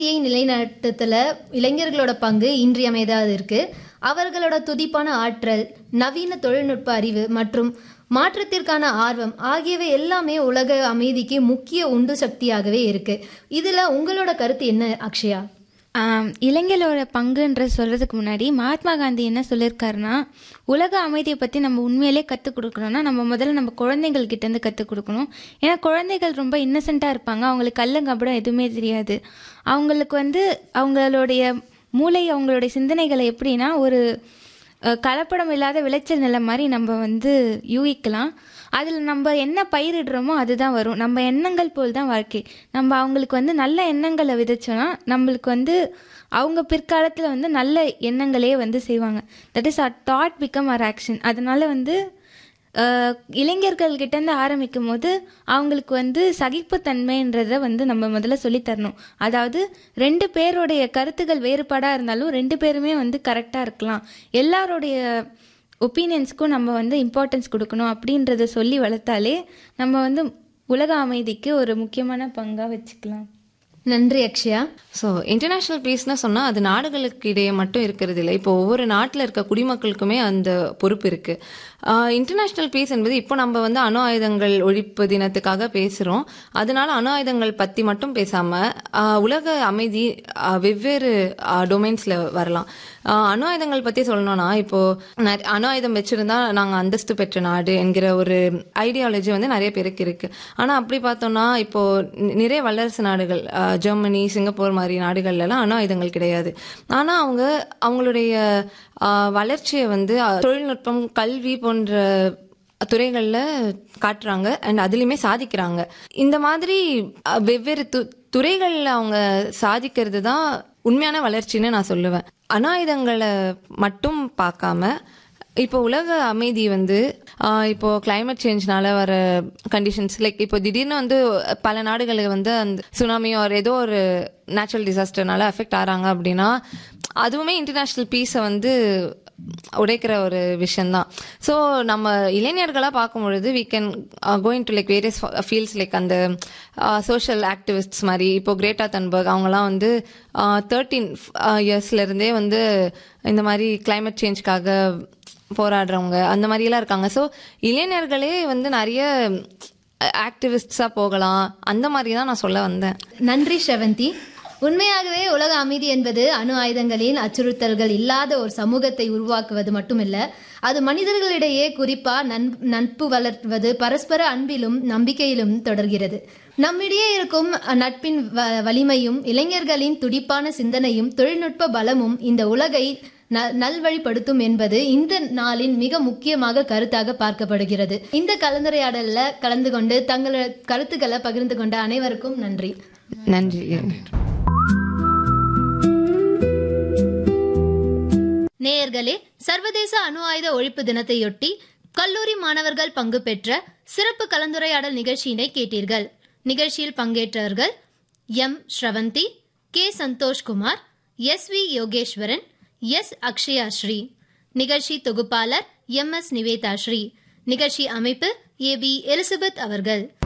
அமைதியை நிலைநாட்டத்துல இளைஞர்களோட பங்கு இன்றியமையாதது இருக்கு அவர்களோட துடிப்பான ஆற்றல் நவீன தொழில்நுட்ப அறிவு மற்றும் மாற்றத்திற்கான ஆர்வம் ஆகியவை எல்லாமே உலக அமைதிக்கு முக்கிய உந்து சக்தியாகவே இருக்கு இதுல உங்களோட கருத்து என்ன அக்ஷயா ஆம், இளைஞர்களோட பங்குன்ற சொல்றதுக்கு முன்னாடி மகாத்மா காந்தி என்ன சொல்லியிருக்காருன்னா உலக அமைதியை பற்றி நம்ம உண்மையிலே கற்றுக் கொடுக்கணும்னா நம்ம முதல்ல நம்ம குழந்தைகள் கிட்டேருந்து கற்றுக் கொடுக்கணும் ஏன்னா குழந்தைகள் ரொம்ப இன்னசென்ட்டாக இருப்பாங்க அவங்களுக்கு கள்ளங்கப்படம் எதுவுமே தெரியாது அவங்களுக்கு வந்து அவங்களுடைய மூளை அவங்களுடைய சிந்தனைகளை எப்படின்னா ஒரு அஹ், கலப்படம் இல்லாத விளைச்சல் நிலம் மாதிரி நம்ம வந்து யூகிக்கலாம் அதில் நம்ம என்ன பயிரிடுறோமோ அதுதான் வரும் நம்ம எண்ணங்கள் போல் தான் வாழ்க்கை நம்ம அவங்களுக்கு வந்து நல்ல எண்ணங்களை விதைச்சோன்னா நம்மளுக்கு வந்து அவங்க பிற்காலத்தில் வந்து நல்ல எண்ணங்களே வந்து செய்வாங்க that is uh thought become our action அதனால வந்து அஹ், இளைஞர்கள் கிட்டேருந்து ஆரம்பிக்கும் போது அவங்களுக்கு வந்து சகிப்புத்தன்மைன்றதை வந்து நம்ம முதல்ல சொல்லித் தரணும் அதாவது ரெண்டு பேருடைய கருத்துக்கள் வேறுபாடாக இருந்தாலும் ரெண்டு பேருமே வந்து கரெக்டாக இருக்கலாம் எல்லாருடைய ஒப்பீனியன்ஸ்க்கும் நம்ம வந்து இம்பார்ட்டன்ஸ் கொடுக்கணும் அப்படின்றத சொல்லி வளர்த்தாலே நம்ம வந்து உலக அமைதிக்கு ஒரு முக்கியமான பங்காக வச்சுக்கலாம் நன்றி அக்ஷயா ஸோ இன்டர்நேஷ்னல் பீஸ்னு சொன்னால் அது நாடுகளுக்கு இடையே மட்டும் இருக்கிறது இல்லை இப்போ ஒவ்வொரு நாட்டில் இருக்க குடிமக்களுக்குமே அந்த பொறுப்பு இருக்கு இன்டர்நேஷ்னல் பீஸ் என்பது இப்போ நம்ம வந்து அணு ஆயுதங்கள் ஒழிப்பு தினத்துக்காக பேசுகிறோம் அதனால அணு ஆயுதங்கள் பற்றி மட்டும் பேசாமல் உலக அமைதி ஆஹ், வெவ்வேறு டொமைன்ஸில் வரலாம் ஆஹ், அணு ஆயுதங்கள் பற்றி சொல்லணும்னா இப்போ நிறைய- அணு ஆயுதம் வச்சிருந்தா நாங்கள் அந்தஸ்து பெற்ற நாடு என்கிற ஒரு ஐடியாலஜி வந்து நிறைய பேருக்கு இருக்கு ஆனால் அப்படி பார்த்தோம்னா இப்போ நி- நிறைய வல்லரசு நாடுகள் ஆஹ், ஜெர்மனி சிங்கப்பூர் மாதிரி நாடுகள்ல எல்லாம் அணு ஆயுதங்கள் கிடையாது ஆனால் அவங்க அவங்களுடைய ஆஹ், வளர்ச்சியை வந்து ஆஹ், தொழில்நுட்பம் கல்வி போன்ற துறைகளில் காட்டுறாங்க அண்ட் அதுலேயுமே சாதிக்கிறாங்க இந்த மாதிரி அஹ், வெவ்வேறு து துறைகளில் அவங்க சாதிக்கிறது தான் உண்மையான வளர்ச்சின்னு நான் சொல்லுவேன் அணு ஆயுதங்களை மட்டும் பார்க்காம இப்போ உலக அமைதி வந்து ஆஹ், இப்போ climate சேஞ்ச்னால வர கண்டிஷன்ஸ் லைக் இப்போ திடீர்னு வந்து பல நாடுகளுக்கு வந்து அந்த சுனாமி ஒரு ஏதோ ஒரு நேச்சுரல் டிசாஸ்டர்னால அஃபெக்ட் ஆகிறாங்க அப்படின்னா அதுவுமே இன்டர்நேஷ்னல் பீஸை வந்து உடைக்கிற ஒரு விஷயம்தான் ஸோ நம்ம இளைஞர்களாக பார்க்கும் பொழுது we can going to like various fields like அந்த சோஷியல் ஆக்டிவிஸ்ட்ஸ் மாதிரி இப்போ கிரேட்டா தன்பர்க் அவங்கலாம் வந்து தேர்ட்டீன் இயர்ஸ்லேருந்தே வந்து இந்த மாதிரி climate சேஞ்ச்க்காக போராடுறவங்க அந்த மாதிரிலாம் இருக்காங்க ஸோ இளைஞர்களே வந்து நிறைய ஆக்டிவிஸ்ட்ஸாக போகலாம் அந்த மாதிரி தான் நான் சொல்ல வந்தேன் நன்றி ஷெவந்தி உண்மையாகவே உலக அமைதி என்பது அணு ஆயுதங்களின் அச்சுறுத்தல்கள் இல்லாத ஒரு சமூகத்தை உருவாக்குவது மட்டுமில்ல அது மனிதர்களிடையே குறிப்பா நன்- நட்பு வளர்வது பரஸ்பர அன்பிலும் நம்பிக்கையிலும் தொடர்கிறது நம்மிடையே இருக்கும் நட்பின் வ- வலிமையும் இளைஞர்களின் துடிப்பான சிந்தனையும் தொழில்நுட்ப பலமும் இந்த உலகை ந- நல்வழிப்படுத்தும் என்பது இந்த நாளின் மிக முக்கியமாக கருத்தாக பார்க்கப்படுகிறது இந்த கலந்துரையாடல்ல கலந்து கொண்டு தங்கள் கருத்துக்களை பகிர்ந்து கொண்ட அனைவருக்கும் நன்றி நன்றி நேயர்களே சர்வதேச அணு ஆயுத ஒழிப்பு தினத்தையொட்டி கல்லூரி மாணவர்கள் பங்கு பெற்ற சிறப்பு கலந்துரையாடல் நிகழ்ச்சியினை கேட்டீர்கள் நிகழ்ச்சியில் பங்கேற்றவர்கள் M Sravanthi K Santhoshkumar S V Yogeswaran S Akshaya Sri நிகழ்ச்சி தொகுப்பாளர் எம் எஸ் நிவேதா ஸ்ரீ நிகழ்ச்சி அமைப்பு ஏ பி எலிசபெத் அவர்கள்